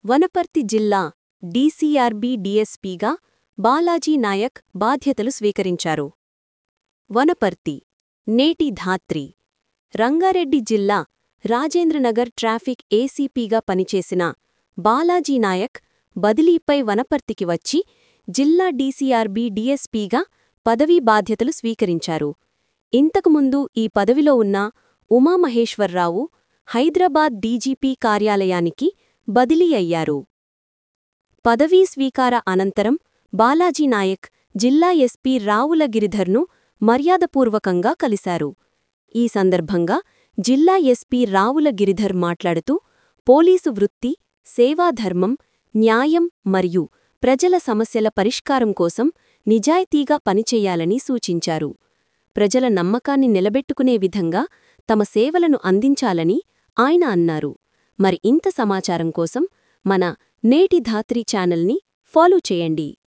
వనపర్తి జిల్లా డీసీఆర్బీ డీఎస్పీగా బాలాజీ నాయక్ బాధ్యతలు స్వీకరించారు వనపర్తి నేటి ధాత్రి రంగారెడ్డి జిల్లా రాజేంద్రనగర్ ట్రాఫిక్ ఏసీపీగా పనిచేసిన బాలాజీ నాయక్ బదిలీపై వనపర్తికి వచ్చి జిల్లా డీసీఆర్బీ డీఎస్పీగా పదవీ బాధ్యతలు స్వీకరించారు ఇంతకుముందు ఈ పదవిలో ఉన్న ఉమామహేశ్వర్రావు హైదరాబాద్ డీజీపీ కార్యాలయానికి బదిలీ అయ్యారు పదవీ స్వీకార అనంతరం బాలాజీ నాయక్ జిల్లా ఎస్పీ రావుల గిరిధర్ను మర్యాదపూర్వకంగా కలిశారు ఈ సందర్భంగా జిల్లా ఎస్పీ రావుల గిరిధర్ మాట్లాడుతూ పోలీసు వృత్తి సేవాధర్మం న్యాయం మరియు ప్రజల సమస్యల పరిష్కారం కోసం నిజాయితీగా పనిచేయాలని సూచించారు ప్రజల నమ్మకాన్ని నిలబెట్టుకునే విధంగా తమ సేవలను అందించాలని ఆయన అన్నారు మరి ఇంత సమాచారం కోసం మన నేటి ధాత్రి ఛానల్ని ఫాలో చేయండి